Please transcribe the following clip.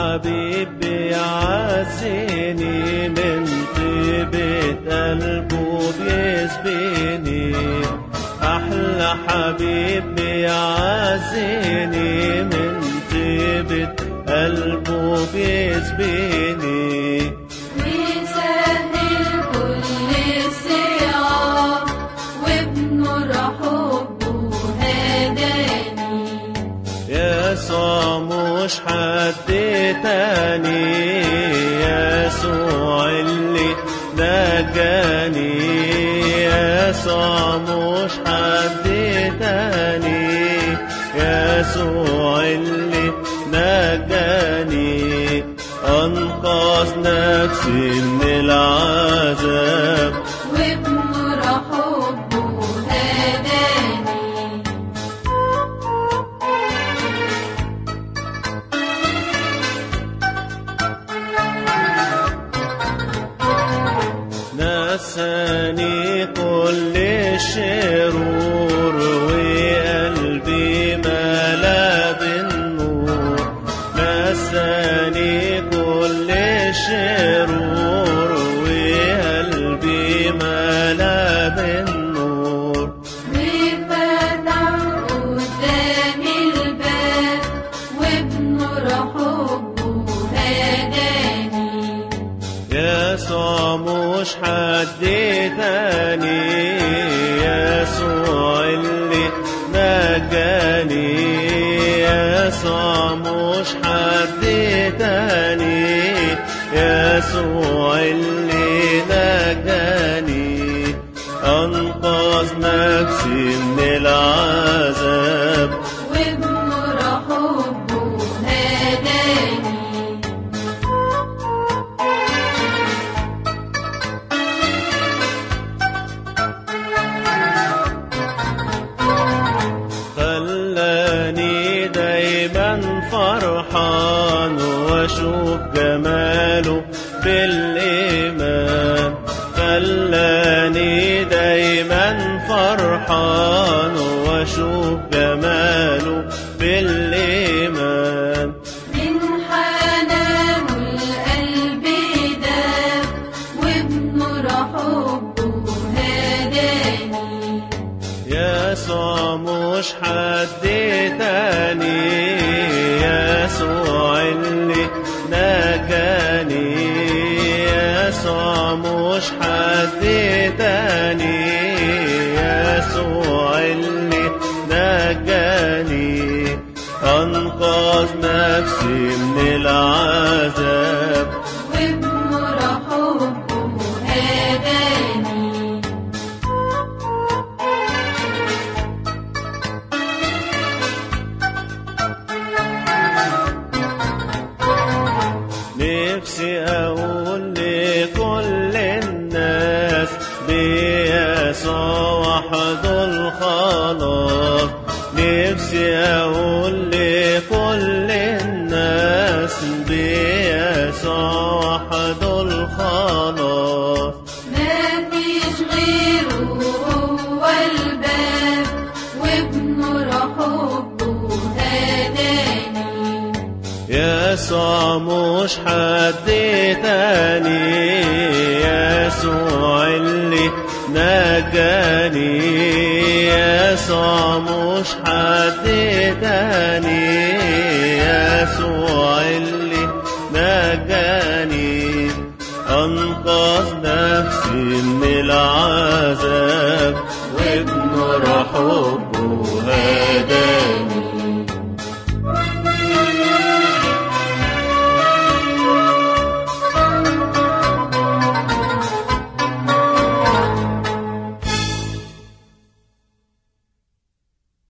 حبيب بيعزيني من طيبة قلبه بيسبيني أحلى حبيب بيعزيني من طيبة قلبه بيسبيني بيسهل كل الصعاب وبنور حبه هداني يسوع مش حد تاني يسوع اللي نجاني يسوع مش حد تاني يسوع اللي نجاني أنقذ نفسي من العذاب وبنور حبه هداني نساني كل الشرور وقلبي ملا بالنور نساني كل الشرور وقلبي ملا بالنور وفتح قدامي الباب وبنور حبه هداني يسوع مش حد تاني يسوع اللي نجاني يسوع مش حد تاني يسوع اللي نجاني أنقذ نفسي من العذاب وبنور حبه هداني خلاني دايما فرحان واشوف جماله بالايمان خلاني دايما فرحان واشوف جماله بالايمان من حنانه القلب داب وبنور حبه هداني يسوع مش حد تاني يسوع اللي نجاني يسوع مش حد تاني يسوع اللي نجاني أنقذ نفسي من العذاب وبنور حبه هداني نفسي أقول لكل الناس بيسوع وحده الخلاص نفسي أقول لكل الناس بيسوع وحده الخلاص ما فيش غيره هو الباب وبنور حبه هداني يسوع مش حد تاني يسوع اللي نجاني يسوع مش حد تاني يسوع اللي نجاني أنقذ نفسي من العذاب وابن رحب